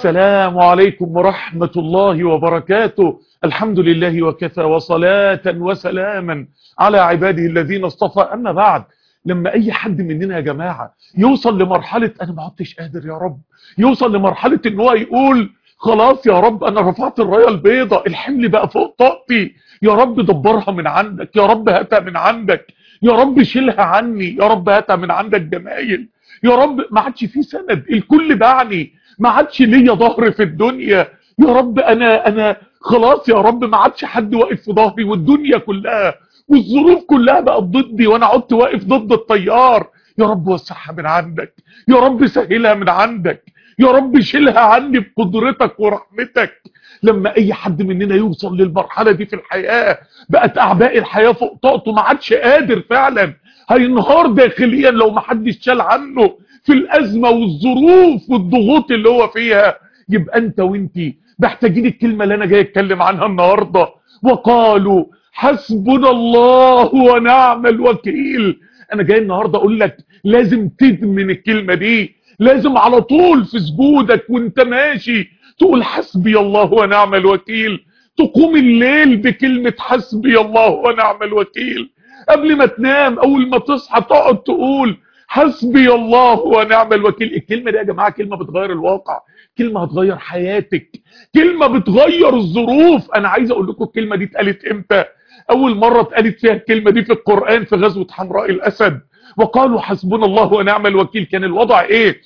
السلام عليكم ورحمة الله وبركاته الحمد لله وكفى وصلاة وسلاما على عباده الذين اصطفى أما بعد لما أي حد مننا يا جماعة يوصل لمرحلة أنا ما عدتش قادر يا رب يوصل لمرحلة إن هو يقول خلاص يا رب أنا رفعت الراية البيضاء الحمل بقى فوق طاقتي يا رب دبرها من عندك يا رب هاتها من عندك يا رب شيلها عني يا رب هاتها من عندك جمايل يا رب ما عادش في سند الكل باعني ما عادش ليا ظهر في الدنيا يا رب انا انا خلاص يا رب ما عادش حد واقف في ظهري والدنيا كلها والظروف كلها بقت ضدي وانا عدت واقف ضد التيار يا رب وسعها من عندك يا رب سهلها من عندك يا رب شيلها عني بقدرتك ورحمتك لما اي حد مننا يوصل للمرحله دي في الحياه بقت اعباء الحياه فوق طاقته ما عادش قادر فعلا هينهار داخليا لو ما حدش شال عنه في الازمه والظروف والضغوط اللي هو فيها يبقى انت وانتي محتاجين الكلمه اللي انا جاي اتكلم عنها النهارده وقالوا حسبنا الله ونعم الوكيل انا جاي النهارده اقول لك لازم تدمن الكلمه دي لازم على طول في سجودك وانت ماشي تقول حسبي الله ونعم الوكيل تقوم الليل بكلمة حسبي الله ونعم الوكيل قبل ما تنام اول ما تصحى تقعد تقول حسبي الله ونعم الوكيل الكلمة دي يا جماعة كلمة بتغير الواقع كلمة هتغير حياتك كلمة بتغير الظروف انا عايز اقول لكم الكلمة دي اتقالت امتى اول مرة اتقالت فيها الكلمة دي في القرآن في غزوة حمراء الاسد وقالوا حسبنا الله ونعم الوكيل كان الوضع ايه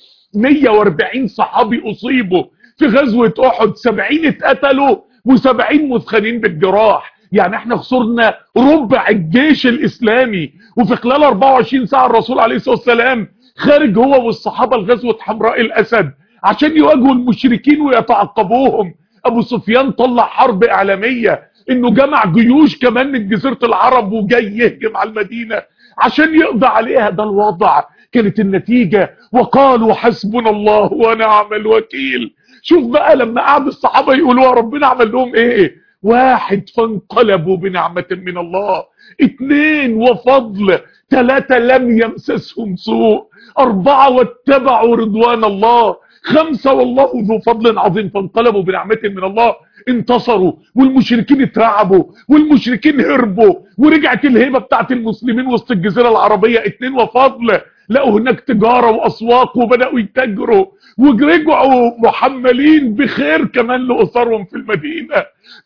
140 صحابي اصيبوا في غزوة احد 70 اتقتلوا و70 مثخنين بالجراح يعني احنا خسرنا ربع الجيش الاسلامي وفي خلال 24 ساعة الرسول عليه الصلاة والسلام خارج هو والصحابة لغزوة حمراء الاسد عشان يواجهوا المشركين ويتعقبوهم ابو سفيان طلع حرب اعلامية انه جمع جيوش كمان من جزيرة العرب وجاي يهجم على المدينة عشان يقضي عليها ده الوضع كانت النتيجة وقالوا حسبنا الله ونعم الوكيل شوف بقى لما قعد الصحابة يقولوا ربنا عمل لهم ايه واحد فانقلبوا بنعمة من الله اتنين وفضل ثلاثة لم يمسسهم سوء اربعة واتبعوا رضوان الله خمسة والله ذو فضل عظيم فانقلبوا بنعمة من الله انتصروا والمشركين اترعبوا والمشركين هربوا ورجعت الهيبة بتاعت المسلمين وسط الجزيرة العربية اتنين وفضل لقوا هناك تجارة واسواق وبدأوا يتاجروا ورجعوا محملين بخير كمان لأسرهم في المدينة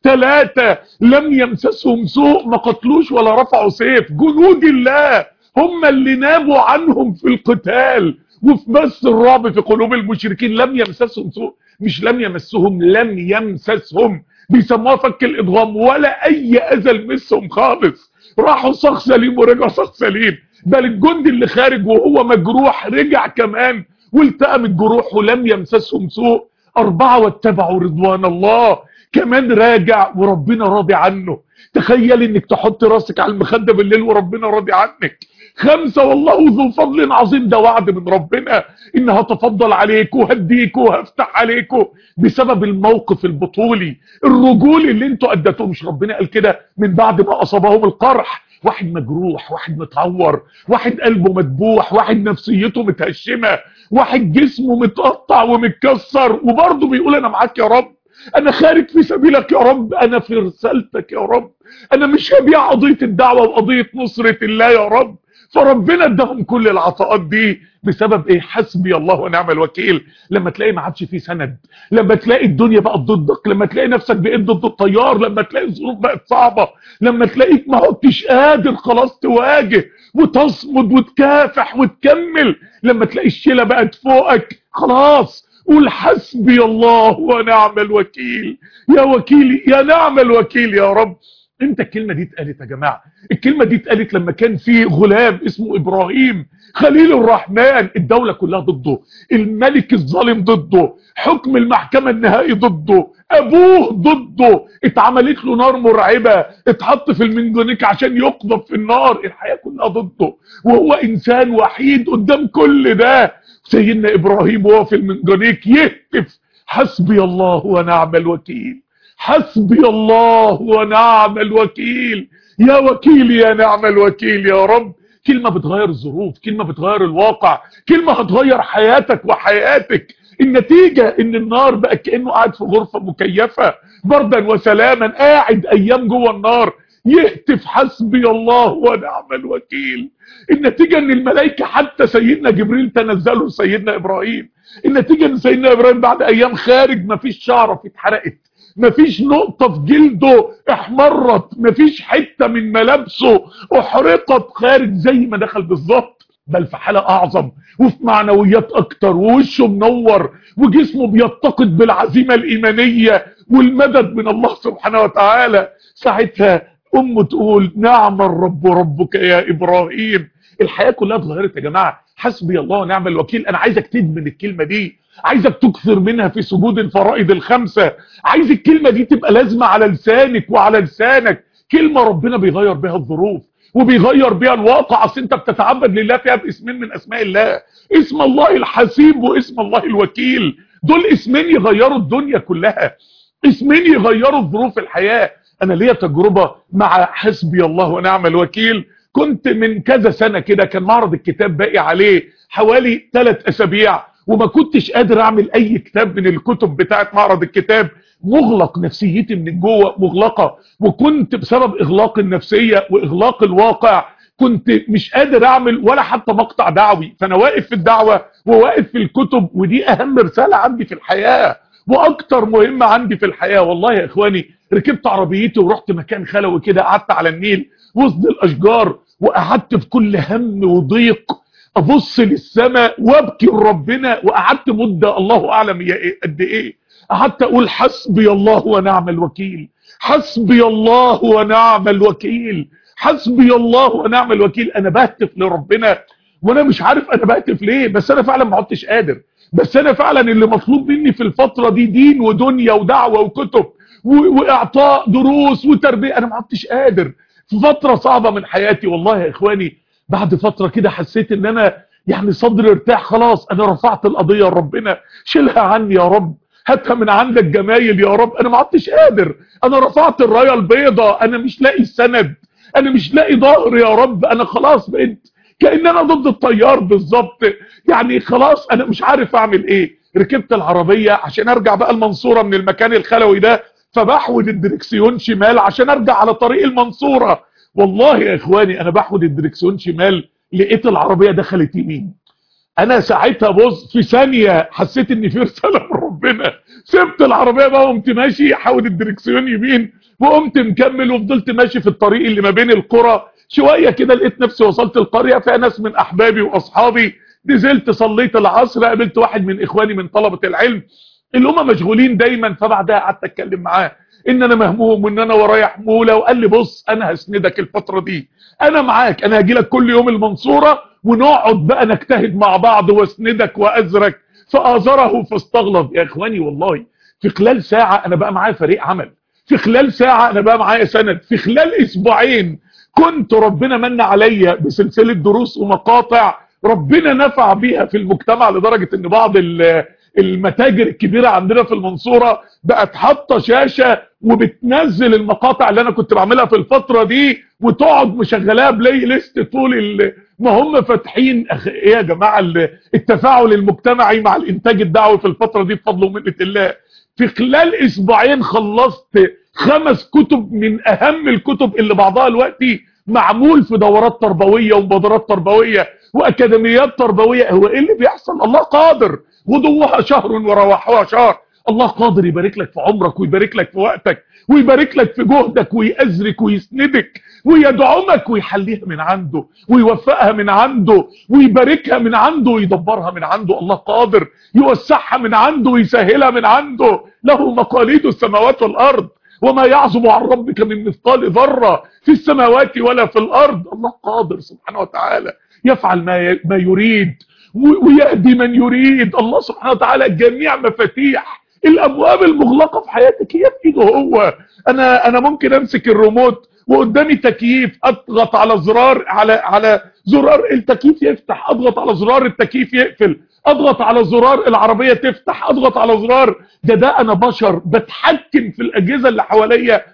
ثلاثة لم يمسسهم سوء ما قتلوش ولا رفعوا سيف جنود الله هم اللي نابوا عنهم في القتال وفي بس الرعب في قلوب المشركين لم يمسسهم سوء مش لم يمسهم لم يمسسهم بيسموها فك الادغام ولا اي اذى لمسهم خالص راحوا صخ سليم ورجعوا صخ سليم بل الجندي اللي خارج وهو مجروح رجع كمان والتأم الجروح ولم يمسسهم سوء أربعة واتبعوا رضوان الله كمان راجع وربنا راضي عنه تخيل انك تحط راسك على المخدة بالليل وربنا راضي عنك خمسة والله ذو فضل عظيم ده وعد من ربنا ان هتفضل عليك وهديك وهفتح عليك بسبب الموقف البطولي الرجول اللي انتوا اديتوه مش ربنا قال كده من بعد ما اصابهم القرح واحد مجروح واحد متعور واحد قلبه مدبوح واحد نفسيته متهشمة واحد جسمه متقطع ومتكسر وبرضه بيقول انا معاك يا رب انا خارج في سبيلك يا رب انا في رسالتك يا رب انا مش هبيع قضية الدعوة وقضية نصرة الله يا رب فربنا اداهم كل العطاءات دي بسبب ايه حسبي الله ونعم الوكيل لما تلاقي ما عادش فيه سند لما تلاقي الدنيا بقت ضدك لما تلاقي نفسك بقيت ضد التيار لما تلاقي الظروف بقت صعبة لما تلاقيك ما عدتش قادر خلاص تواجه وتصمد وتكافح وتكمل لما تلاقي الشيلة بقت فوقك خلاص قول حسبي الله ونعم الوكيل يا وكيلي يا نعم الوكيل يا رب امتى الكلمة دي اتقالت يا جماعة الكلمة دي اتقالت لما كان في غلام اسمه ابراهيم خليل الرحمن الدولة كلها ضده الملك الظالم ضده حكم المحكمة النهائي ضده ابوه ضده اتعملت له نار مرعبة اتحط في المنجنيك عشان يقذف في النار الحياة كلها ضده وهو انسان وحيد قدام كل ده سيدنا ابراهيم وهو في المنجنيك يهتف حسبي الله ونعم الوكيل حسبي الله ونعم الوكيل يا وكيل يا نعم الوكيل يا رب كلمة بتغير الظروف كلمة بتغير الواقع كلمة هتغير حياتك وحياتك النتيجة ان النار بقى كأنه قاعد في غرفة مكيفة بردا وسلاما قاعد ايام جوه النار يهتف حسبي الله ونعم الوكيل النتيجة ان الملائكة حتى سيدنا جبريل تنزلوا سيدنا ابراهيم النتيجة ان سيدنا ابراهيم بعد ايام خارج مفيش شعرة اتحرقت مفيش نقطة في جلده احمرت مفيش حتة من ملابسه احرقت خارج زي ما دخل بالظبط بل في حالة اعظم وفي معنويات اكتر ووشه منور وجسمه بيتقد بالعزيمة الايمانية والمدد من الله سبحانه وتعالى ساعتها امه تقول نعم الرب ربك يا ابراهيم الحياة كلها اتغيرت يا جماعة حسبي الله ونعم الوكيل انا عايزك تدمن الكلمة دي عايزك تكثر منها في سجود الفرائض الخمسة عايز الكلمة دي تبقى لازمة على لسانك وعلى لسانك كلمة ربنا بيغير بها الظروف وبيغير بيها الواقع اصل انت بتتعبد لله فيها باسمين من اسماء الله اسم الله الحسيب واسم الله الوكيل دول اسمين يغيروا الدنيا كلها اسمين يغيروا ظروف الحياة انا ليا تجربة مع حسبي الله ونعم الوكيل كنت من كذا سنة كده كان معرض الكتاب باقي عليه حوالي ثلاث اسابيع وما كنتش قادر اعمل اي كتاب من الكتب بتاعت معرض الكتاب مغلق نفسيتي من جوه مغلقة وكنت بسبب اغلاق النفسية واغلاق الواقع كنت مش قادر اعمل ولا حتى مقطع دعوي فانا واقف في الدعوة وواقف في الكتب ودي اهم رسالة عندي في الحياة واكتر مهمة عندي في الحياة والله يا اخواني ركبت عربيتي ورحت مكان خلوي كده قعدت على النيل وسط الاشجار وقعدت في كل هم وضيق ابص للسماء وابكي لربنا وقعدت مدة الله اعلم يا إيه قد ايه قعدت اقول حسبي الله ونعم الوكيل حسبي الله ونعم الوكيل حسبي الله ونعم الوكيل انا بهتف لربنا وانا مش عارف انا بهتف ليه بس انا فعلا ما عدتش قادر بس انا فعلا اللي مطلوب مني في الفترة دي دين ودنيا ودعوة وكتب واعطاء دروس وتربية انا ما عدتش قادر في فترة صعبة من حياتي والله يا اخواني بعد فترة كده حسيت ان انا يعني صدري ارتاح خلاص انا رفعت القضية لربنا شيلها عني يا رب هاتها من عندك جمايل يا رب انا ما عدتش قادر انا رفعت الراية البيضاء انا مش لاقي السند انا مش لاقي ظهر يا رب انا خلاص بقيت كأن انا ضد الطيار بالظبط يعني خلاص انا مش عارف اعمل ايه ركبت العربية عشان ارجع بقى المنصورة من المكان الخلوي ده فبحود الدركسيون شمال عشان ارجع على طريق المنصورة والله يا اخواني انا بحود الدركسيون شمال لقيت العربية دخلت يمين انا ساعتها بص في ثانية حسيت ان في رسالة من ربنا سبت العربية بقى وقمت ماشي حاول الدركسيون يمين وقمت مكمل وفضلت ماشي في الطريق اللي ما بين القرى شوية كده لقيت نفسي وصلت القرية فيها ناس من احبابي واصحابي نزلت صليت العصر قابلت واحد من اخواني من طلبة العلم اللي هم مشغولين دايما فبعدها قعدت اتكلم معاه ان انا مهموم وان انا ورايا حمولة وقال لي بص انا هسندك الفترة دي انا معاك انا هاجي لك كل يوم المنصورة ونقعد بقى نجتهد مع بعض واسندك وازرك فآزره فاستغلظ يا اخواني والله في خلال ساعة انا بقى معايا فريق عمل في خلال ساعة انا بقى معايا سند في خلال اسبوعين كنت ربنا من عليا بسلسلة دروس ومقاطع ربنا نفع بيها في المجتمع لدرجة ان بعض المتاجر الكبيرة عندنا في المنصورة بقت حاطة شاشة وبتنزل المقاطع اللي انا كنت بعملها في الفترة دي وتقعد مشغلاها بلاي ليست طول ما هم فاتحين ايه يا جماعة التفاعل المجتمعي مع الانتاج الدعوي في الفترة دي بفضل ومنة الله في خلال اسبوعين خلصت خمس كتب من اهم الكتب اللي بعضها دلوقتي معمول في دورات تربوية ومبادرات تربوية واكاديميات تربوية هو ايه اللي بيحصل الله قادر غدوها شهر ورواحها شهر الله قادر يبارك لك في عمرك ويبارك لك في وقتك ويبارك لك في جهدك ويأزرك ويسندك ويدعمك ويحليها من عنده ويوفقها من عنده ويباركها من عنده ويدبرها من عنده الله قادر يوسعها من عنده ويسهلها من عنده له مقاليد السماوات والأرض وما يعزب عن ربك من مثقال ذرة في السماوات ولا في الأرض الله قادر سبحانه وتعالى يفعل ما ما يريد ويهدي من يريد الله سبحانه وتعالى جميع مفاتيح الابواب المغلقه في حياتك هي في ايده هو انا انا ممكن امسك الريموت وقدامي تكييف اضغط على زرار على على زرار التكييف يفتح اضغط على زرار التكييف يقفل اضغط على زرار العربية تفتح اضغط على زرار ده ده انا بشر بتحكم في الاجهزة اللي حواليا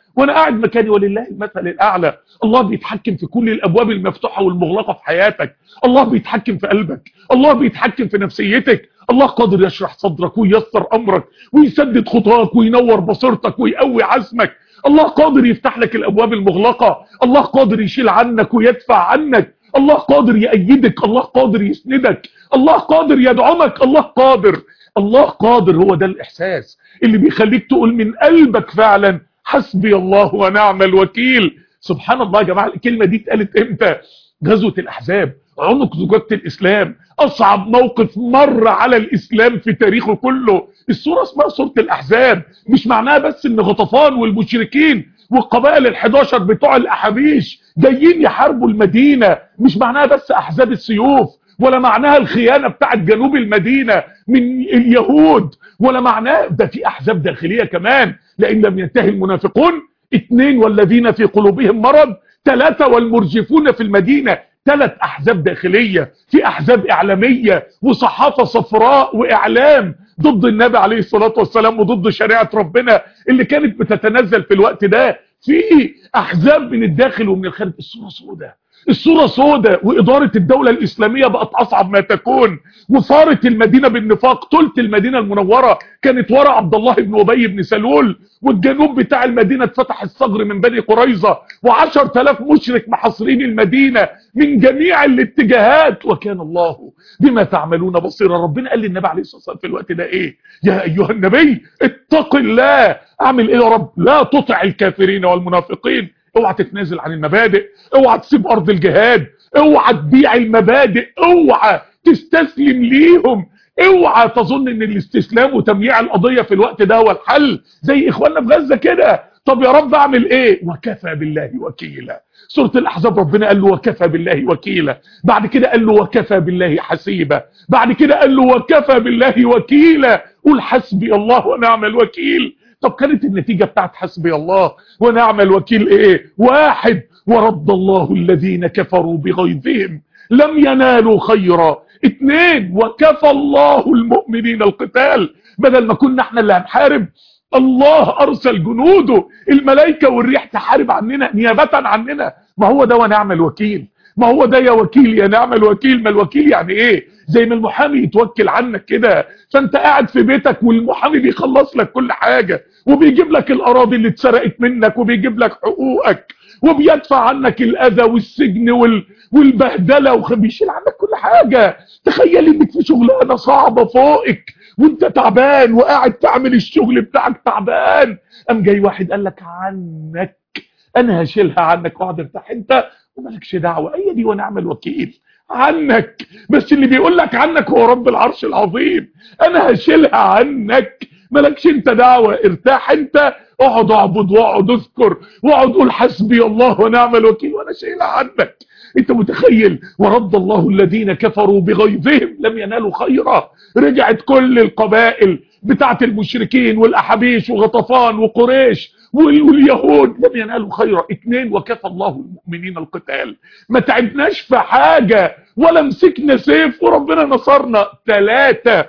وانا قاعد مكاني ولله المثل الاعلى الله بيتحكم في كل الابواب المفتوحه والمغلقه في حياتك الله بيتحكم في قلبك الله بيتحكم في نفسيتك الله قادر يشرح صدرك وييسر امرك ويسدد خطاك وينور بصيرتك ويقوي عزمك الله قادر يفتح لك الابواب المغلقه الله قادر يشيل عنك ويدفع عنك الله قادر يأيدك الله قادر يسندك الله قادر يدعمك الله قادر الله قادر هو ده الإحساس اللي بيخليك تقول من قلبك فعلا حسبي الله ونعم الوكيل سبحان الله يا جماعة الكلمة دي اتقالت امتى غزوة الأحزاب عنق زجاجة الإسلام أصعب موقف مر على الإسلام في تاريخه كله السورة اسمها سورة الأحزاب مش معناها بس إن غطفان والمشركين والقبائل ال11 بتوع الأحابيش جايين يحاربوا المدينة مش معناها بس أحزاب السيوف ولا معناها الخيانة بتاعت جنوب المدينة من اليهود ولا معناه ده في أحزاب داخلية كمان لأن لم ينتهي المنافقون اثنين والذين في قلوبهم مرض ثلاثة والمرجفون في المدينة ثلاث أحزاب داخلية في أحزاب إعلامية وصحافة صفراء وإعلام ضد النبي عليه الصلاة والسلام وضد شريعة ربنا اللي كانت بتتنزل في الوقت ده في أحزاب من الداخل ومن الخارج الصورة سوداء الصورة سوداء وإدارة الدولة الإسلامية بقت أصعب ما تكون وصارت المدينة بالنفاق تلت المدينة المنورة كانت ورا عبد الله بن أبي بن سلول والجنوب بتاع المدينة اتفتح الثغر من بني قريظة وعشر تلاف مشرك محاصرين المدينة من جميع الاتجاهات وكان الله بما تعملون بصيرا ربنا قال للنبي عليه الصلاة والسلام في الوقت ده ايه يا أيها النبي اتق الله اعمل ايه يا رب لا تطع الكافرين والمنافقين اوعى تتنازل عن المبادئ اوعى تسيب ارض الجهاد اوعى تبيع المبادئ اوعى تستسلم ليهم اوعى تظن ان الاستسلام وتمييع القضية في الوقت ده هو الحل زي اخواننا في غزة كده طب يا رب اعمل ايه وكفى بالله وكيلا سورة الاحزاب ربنا قال له وكفى بالله وكيلا بعد كده قال له وكفى بالله حسيبا بعد كده قال له وكفى بالله وكيلا قول حسبي الله ونعم الوكيل طب كانت النتيجة بتاعت حسبي الله ونعم الوكيل ايه واحد ورد الله الذين كفروا بغيظهم لم ينالوا خيرا اتنين وكفى الله المؤمنين القتال بدل ما كنا احنا اللي هنحارب الله ارسل جنوده الملائكة والريح تحارب عننا نيابة عننا ما هو ده ونعم الوكيل ما هو ده يا وكيل يا نعم الوكيل ما الوكيل يعني ايه زي ما المحامي يتوكل عنك كده فانت قاعد في بيتك والمحامي بيخلص لك كل حاجة وبيجيب لك الاراضي اللي اتسرقت منك وبيجيب لك حقوقك وبيدفع عنك الاذى والسجن وال... والبهدله وبيشيل عنك كل حاجه تخيل انك في شغلانه صعبه فوقك وانت تعبان وقاعد تعمل الشغل بتاعك تعبان قام جاي واحد قال لك عنك انا هشيلها عنك واقعد ارتاح انت ومالكش دعوه هي دي ونعم الوكيل عنك بس اللي بيقول لك عنك هو رب العرش العظيم انا هشيلها عنك مالكش انت دعوة ارتاح انت اقعد اعبد واقعد اذكر واقعد قول حسبي الله ونعم الوكيل وانا شايلها عنك انت متخيل ورد الله الذين كفروا بغيظهم لم ينالوا خيرا رجعت كل القبائل بتاعت المشركين والاحابيش وغطفان وقريش واليهود لم ينالوا خيرا اتنين وكفى الله المؤمنين القتال ما تعبناش في حاجة ولا مسكنا سيف وربنا نصرنا ثلاثة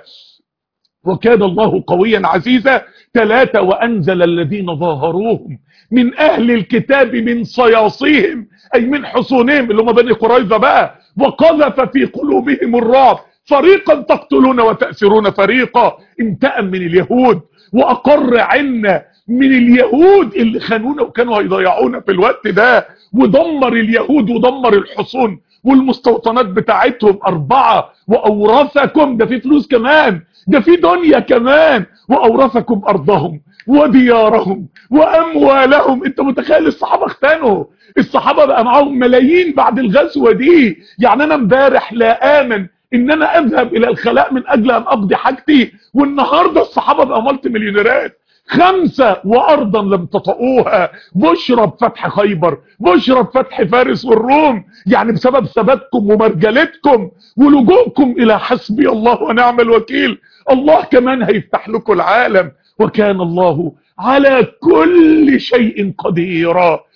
وكان الله قويا عزيزا ثلاثة وأنزل الذين ظاهروهم من أهل الكتاب من صياصيهم أي من حصونهم اللي هم بني قريظة بقى وقذف في قلوبهم الرعب فريقا تقتلون وتأسرون فريقا انتقم من اليهود وأقر عنا من اليهود اللي خانونا وكانوا هيضيعونا في الوقت ده ودمر اليهود ودمر الحصون والمستوطنات بتاعتهم أربعة وأورثكم ده في فلوس كمان ده في دنيا كمان وأورثكم أرضهم وديارهم وأموالهم انت متخيل الصحابة اختانوا الصحابة بقى معاهم ملايين بعد الغزوة دي يعني أنا امبارح لا آمن ان انا اذهب الى الخلاء من اجل ان اقضي حاجتي والنهاردة الصحابة بقى مالتي مليونيرات خمسة وارضا لم تطئوها بشرى بفتح خيبر بشرى بفتح فارس والروم يعني بسبب ثباتكم ومرجلتكم ولجوءكم الى حسبي الله ونعم الوكيل الله كمان هيفتح لكم العالم وكان الله على كل شيء قديرا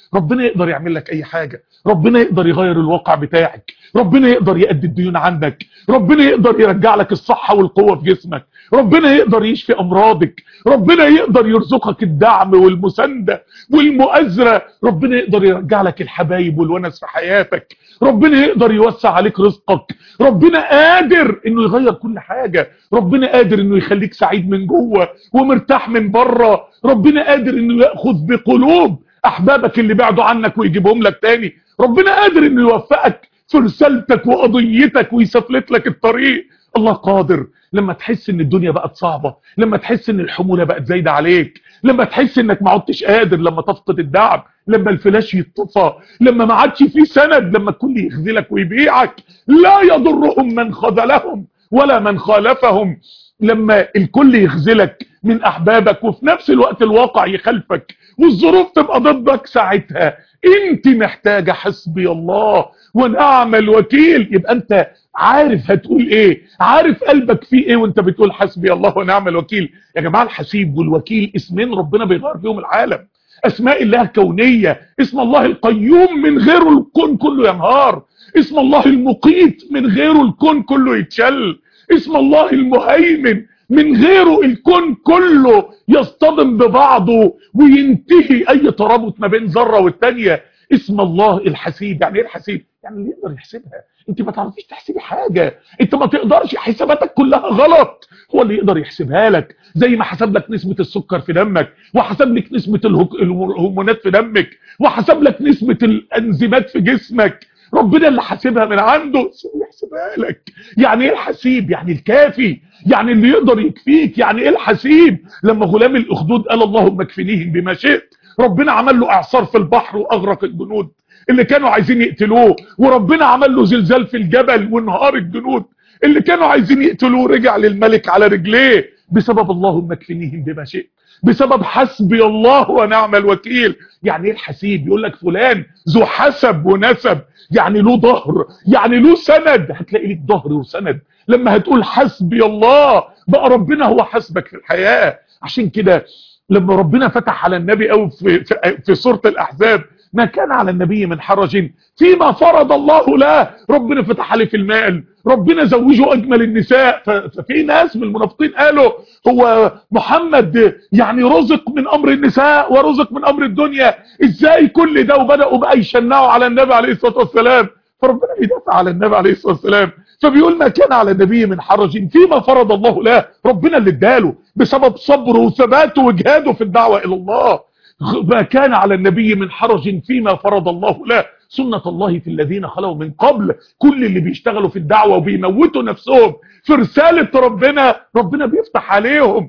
ربنا يقدر يعمل لك اي حاجة ربنا يقدر يغير الواقع بتاعك ربنا يقدر يأدي الديون عنك ربنا يقدر يرجع لك الصحة والقوة في جسمك ربنا يقدر يشفي امراضك ربنا يقدر يرزقك الدعم والمساندة والمؤازرة ربنا يقدر يرجع لك الحبايب والونس في حياتك ربنا يقدر يوسع عليك رزقك ربنا قادر انه يغير كل حاجة ربنا قادر انه يخليك سعيد من جوه ومرتاح من بره ربنا قادر انه ياخذ بقلوب احبابك اللي بعدوا عنك ويجيبهم لك تاني ربنا قادر انه يوفقك في رسالتك وقضيتك ويسفلت لك الطريق الله قادر لما تحس ان الدنيا بقت صعبة لما تحس ان الحمولة بقت زايدة عليك لما تحس انك ما عدتش قادر لما تفقد الدعم لما الفلاش يتطفى لما ما عادش في سند لما الكل يخذلك ويبيعك لا يضرهم من خذلهم ولا من خالفهم لما الكل يخذلك من احبابك وفي نفس الوقت الواقع يخلفك والظروف تبقى ضدك ساعتها انت محتاجة حسبي الله ونعم الوكيل يبقى انت عارف هتقول ايه عارف قلبك فيه ايه وانت بتقول حسبي الله ونعم الوكيل يا جماعة الحسيب والوكيل اسمين ربنا بيغير بيهم العالم اسماء الله كونية اسم الله القيوم من غيره الكون كله ينهار اسم الله المقيت من غيره الكون كله يتشل اسم الله المهيمن من غيره الكون كله يصطدم ببعضه وينتهي اي ترابط ما بين ذره والتانية اسم الله الحسيب يعني ايه الحسيب يعني اللي يقدر يحسبها انت ما تعرفيش تحسبي حاجة انت ما تقدرش حساباتك كلها غلط هو اللي يقدر يحسبها لك زي ما حسب لك نسبة السكر في دمك وحسب لك نسبة الهرمونات في دمك وحسب لك نسبة الانزيمات في جسمك ربنا اللي حاسبها من عنده يحسبها لك يعني ايه الحسيب يعني الكافي يعني اللي يقدر يكفيك يعني ايه الحسيب لما غلام الاخدود قال اللهم اكفنيهم بما شئت ربنا عمل له اعصار في البحر واغرق الجنود اللي كانوا عايزين يقتلوه وربنا عمل له زلزال في الجبل وانهار الجنود اللي كانوا عايزين يقتلوه رجع للملك على رجليه بسبب اللهم اكفنيهم بما شئت بسبب حسبي الله ونعم الوكيل يعني ايه الحسيب يقول لك فلان ذو حسب ونسب يعني له ظهر يعني له سند هتلاقي ليك ظهر وسند لما هتقول حسبي الله بقى ربنا هو حسبك في الحياة عشان كده لما ربنا فتح على النبي او في, في, في سورة الاحزاب ما كان على النبي من حرج فيما فرض الله له ربنا فتح عليه في المال ربنا زوجه اجمل النساء ففي ناس من المنافقين قالوا هو محمد يعني رزق من امر النساء ورزق من امر الدنيا ازاي كل ده وبداوا بقى يشنعوا على النبي عليه الصلاه والسلام فربنا بيدافع على النبي عليه الصلاه والسلام فبيقول ما كان على النبي من حرج فيما فرض الله له ربنا اللي اداله بسبب صبره وثباته وجهاده في الدعوه الى الله ما كان على النبي من حرج فيما فرض الله له سنة الله في الذين خلوا من قبل كل اللي بيشتغلوا في الدعوة وبيموتوا نفسهم في رسالة ربنا ربنا بيفتح عليهم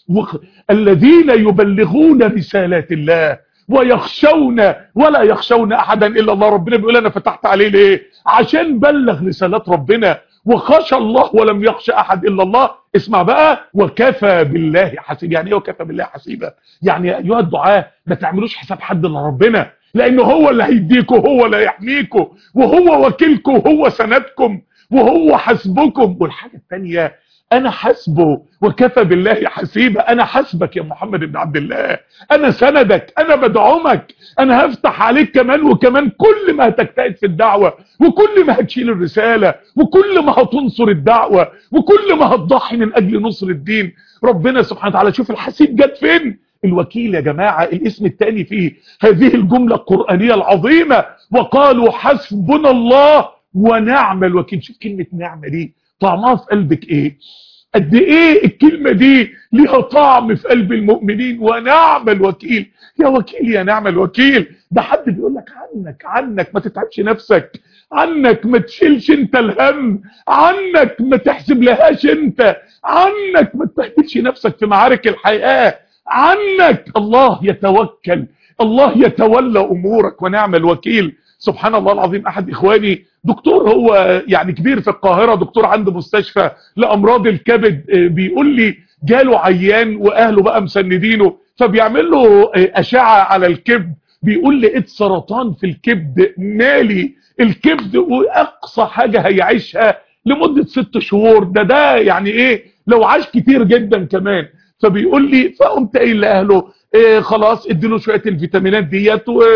الذين يبلغون رسالات الله ويخشون ولا يخشون احدا الا الله ربنا بيقول انا فتحت عليه ليه عشان بلغ رسالات ربنا وخشى الله ولم يخشى احد الا الله اسمع بقى وكفى بالله حسيب يعني ايه وكفى بالله حسيبا يعني يا ايها الدعاة ما تعملوش حساب حد الا ربنا لانه هو اللي هيديكوا هو اللي هيحميكوا وهو وكيلكم وهو سندكم وهو حسبكم والحاجة الثانيه انا حسبه وكفى بالله حسيبا انا حسبك يا محمد بن عبد الله انا سندك انا بدعمك انا هفتح عليك كمان وكمان كل ما هتجتهد في الدعوة وكل ما هتشيل الرسالة وكل ما هتنصر الدعوة وكل ما هتضحي من اجل نصر الدين ربنا سبحانه وتعالى شوف الحسيب جت فين الوكيل يا جماعة الاسم الثاني فيه هذه الجملة القرآنية العظيمة وقالوا حسبنا الله ونعم الوكيل شوف كلمة نعمة دي طعمها في قلبك ايه قد ايه الكلمة دي ليها طعم في قلب المؤمنين ونعم الوكيل يا وكيل يا نعم الوكيل ده حد بيقول لك عنك عنك ما تتعبش نفسك عنك ما تشيلش انت الهم عنك ما تحسب لهاش انت عنك ما تبهدلش نفسك في معارك الحياة عنك الله يتوكل الله يتولى امورك ونعم الوكيل سبحان الله العظيم احد اخواني دكتور هو يعني كبير في القاهرة دكتور عنده مستشفى لامراض الكبد بيقول لي جاله عيان واهله بقى مسندينه فبيعمل له اشعة على الكبد بيقول لقيت سرطان في الكبد مالي الكبد واقصى حاجة هيعيشها لمدة ست شهور ده ده يعني ايه لو عاش كتير جدا كمان فبيقول لي فقمت قايل لاهله إيه خلاص اديله شويه الفيتامينات ديت و...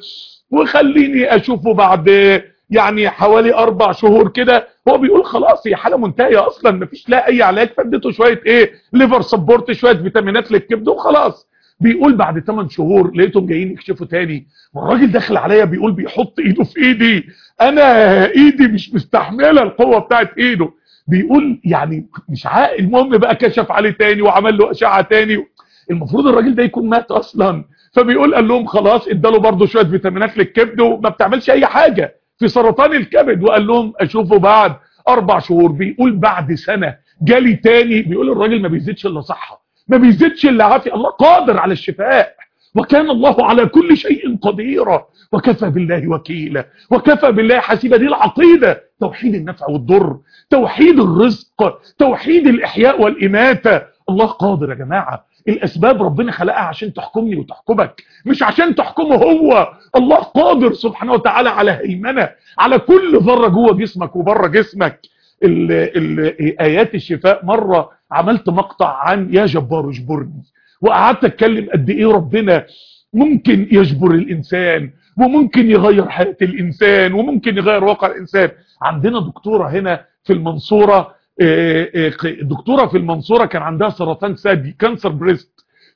وخليني اشوفه بعد يعني حوالي اربع شهور كده هو بيقول خلاص هي حاله منتهيه اصلا مفيش لها اي علاج فاديته شويه ايه ليفر سبورت شويه فيتامينات للكبد وخلاص بيقول بعد 8 شهور لقيتهم جايين يكشفوا تاني والراجل داخل عليا بيقول بيحط ايده في ايدي انا ايدي مش مستحمله القوه بتاعت ايده بيقول يعني مش عاقل المهم بقى كشف عليه تاني وعمل له اشعه تاني المفروض الراجل ده يكون مات اصلا فبيقول قال لهم خلاص اداله برضه شويه فيتامينات للكبد وما بتعملش اي حاجه في سرطان الكبد وقال لهم اشوفه بعد اربع شهور بيقول بعد سنه جالي تاني بيقول الراجل ما بيزيدش الا صحه ما بيزيدش الا عافيه الله قادر على الشفاء وكان الله على كل شيء قديرا وكفى بالله وكيلا وكفى بالله حسيبا دي العقيدة توحيد النفع والضر توحيد الرزق توحيد الإحياء والإماتة الله قادر يا جماعة الأسباب ربنا خلقها عشان تحكمني وتحكمك مش عشان تحكمه هو الله قادر سبحانه وتعالى على هيمنة على كل ذرة جوه جسمك وبره جسمك ال ال آيات الشفاء مرة عملت مقطع عن يا جبار اجبرني وقعدت اتكلم قد ايه ربنا ممكن يجبر الانسان وممكن يغير حياة الانسان وممكن يغير واقع الانسان عندنا دكتورة هنا في المنصورة دكتورة في المنصورة كان عندها سرطان ثدي كانسر بريست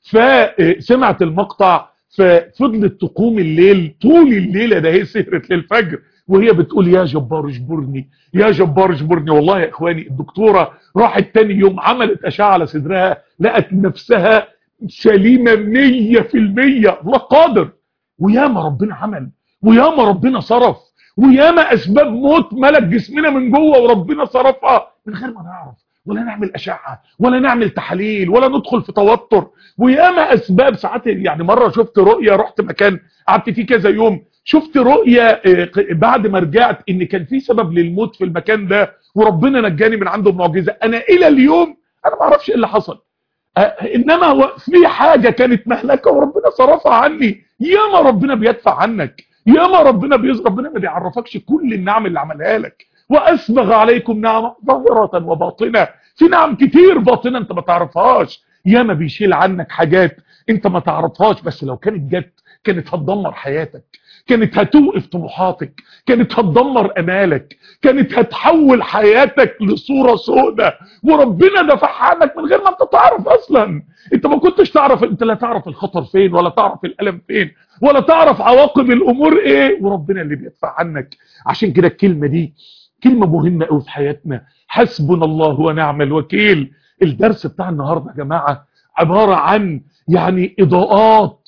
فسمعت المقطع ففضلت تقوم الليل طول الليلة ده هي سهرت للفجر وهي بتقول يا جبار اجبرني يا جبار اجبرني والله يا اخواني الدكتورة راحت تاني يوم عملت اشعة على صدرها لقت نفسها سليمة مية في المية الله قادر وياما ربنا عمل وياما ربنا صرف وياما اسباب موت ملك جسمنا من جوه وربنا صرفها من غير ما نعرف ولا نعمل اشعة ولا نعمل تحاليل ولا ندخل في توتر وياما اسباب ساعات يعني مرة شفت رؤية رحت مكان قعدت فيه كذا يوم شفت رؤية بعد ما رجعت ان كان في سبب للموت في المكان ده وربنا نجاني من عنده معجزة انا الى اليوم انا ما اعرفش ايه اللي حصل انما هو في حاجة كانت مهلكة وربنا صرفها عني ياما ربنا بيدفع عنك ياما ربنا بيز ربنا ما بيعرفكش كل النعم اللي عملها لك واسبغ عليكم نعمة ظاهرة وباطنة في نعم كتير باطنة انت ما تعرفهاش ياما بيشيل عنك حاجات انت ما تعرفهاش بس لو كانت جت كانت هتدمر حياتك كانت هتوقف طموحاتك كانت هتدمر امالك كانت هتحول حياتك لصورة سوداء وربنا دفعها عنك من غير ما انت تعرف اصلا انت ما كنتش تعرف انت لا تعرف الخطر فين ولا تعرف الالم فين ولا تعرف عواقب الامور ايه وربنا اللي بيدفع عنك عشان كده الكلمة دي كلمة مهمة قوي في حياتنا حسبنا الله ونعم الوكيل الدرس بتاع النهاردة يا جماعة عبارة عن يعني اضاءات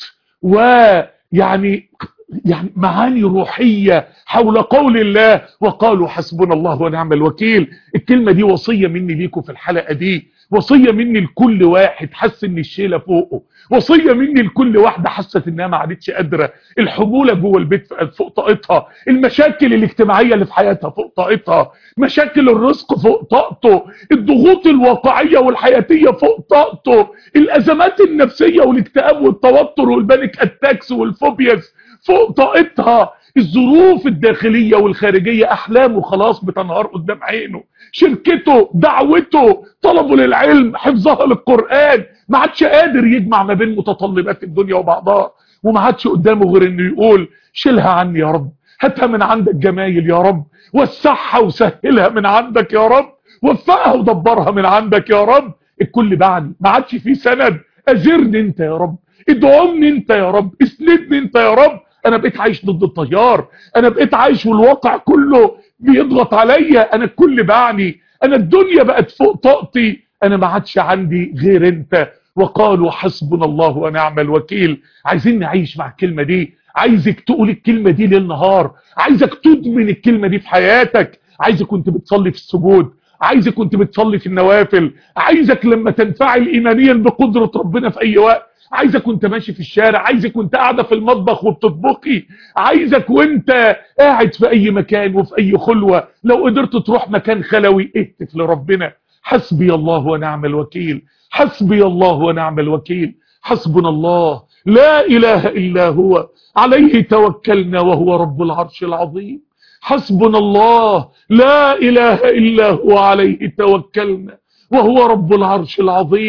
ويعني يعني معاني روحية حول قول الله وقالوا حسبنا الله ونعم الوكيل الكلمة دي وصية مني ليكم في الحلقة دي وصية مني لكل واحد حس ان الشيلة فوقه وصية مني لكل واحدة حست انها ما عادتش قادرة الحمولة جوه البيت فوق طاقتها المشاكل الاجتماعية اللي في حياتها فوق طاقتها مشاكل الرزق فوق طاقته الضغوط الواقعية والحياتية فوق طاقته الازمات النفسية والاكتئاب والتوتر والبانيك اتاكس والفوبياز فوق طاقتها الظروف الداخلية والخارجية احلامه خلاص بتنهار قدام عينه شركته دعوته طلبه للعلم حفظها للقرآن ما عادش قادر يجمع ما بين متطلبات الدنيا وبعضها وما عادش قدامه غير انه يقول شيلها عني يا رب هاتها من عندك جمايل يا رب وسعها وسهلها من عندك يا رب وفقها ودبرها من عندك يا رب الكل بعني ما عادش في سند اجرني انت يا رب ادعمني انت يا رب اسندني انت يا رب انا بقيت عايش ضد التيار انا بقيت عايش والواقع كله بيضغط عليا انا الكل بعني انا الدنيا بقت فوق طاقتي انا ما عادش عندي غير انت وقالوا حسبنا الله ونعم الوكيل عايزين نعيش مع الكلمة دي عايزك تقول الكلمة دي ليل نهار عايزك تدمن الكلمة دي في حياتك عايزك كنت بتصلي في السجود عايزك كنت بتصلي في النوافل عايزك لما تنفعل ايمانيا بقدرة ربنا في اي وقت عايزك وانت ماشي في الشارع عايزك وانت قاعدة في المطبخ وبتطبخي عايزك وانت قاعد في اي مكان وفي اي خلوة لو قدرت تروح مكان خلوي اهتف لربنا حسبي الله ونعم الوكيل حسبي الله ونعم الوكيل حسبنا الله لا اله الا هو عليه توكلنا وهو رب العرش العظيم حسبنا الله لا اله الا هو عليه توكلنا وهو رب العرش العظيم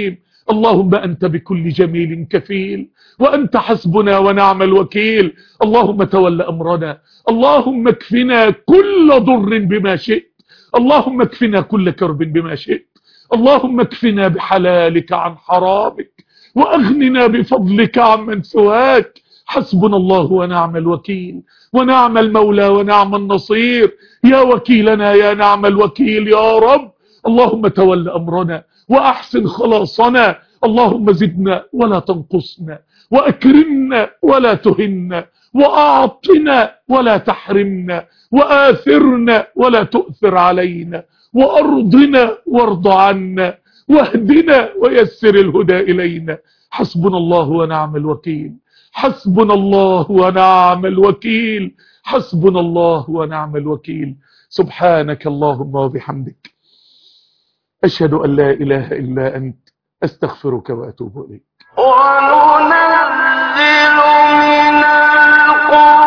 اللهم أنت بكل جميل كفيل وأنت حسبنا ونعم الوكيل اللهم تول أمرنا اللهم اكفنا كل ضر بما شئت اللهم اكفنا كل كرب بما شئت اللهم اكفنا بحلالك عن حرامك وأغننا بفضلك عمن سواك حسبنا الله ونعم الوكيل ونعم المولى ونعم النصير يا وكيلنا يا نعم الوكيل يا رب اللهم تول أمرنا وأحسن خلاصنا اللهم زدنا ولا تنقصنا وأكرمنا ولا تهنا وأعطنا ولا تحرمنا وآثرنا ولا تؤثر علينا وأرضنا وارض عنا واهدنا ويسر الهدى إلينا حسبنا الله ونعم الوكيل حسبنا الله ونعم الوكيل حسبنا الله ونعم الوكيل سبحانك اللهم وبحمدك أشهد أن لا إله إلا أنت أستغفرك وأتوب إليك وننزل من القرآن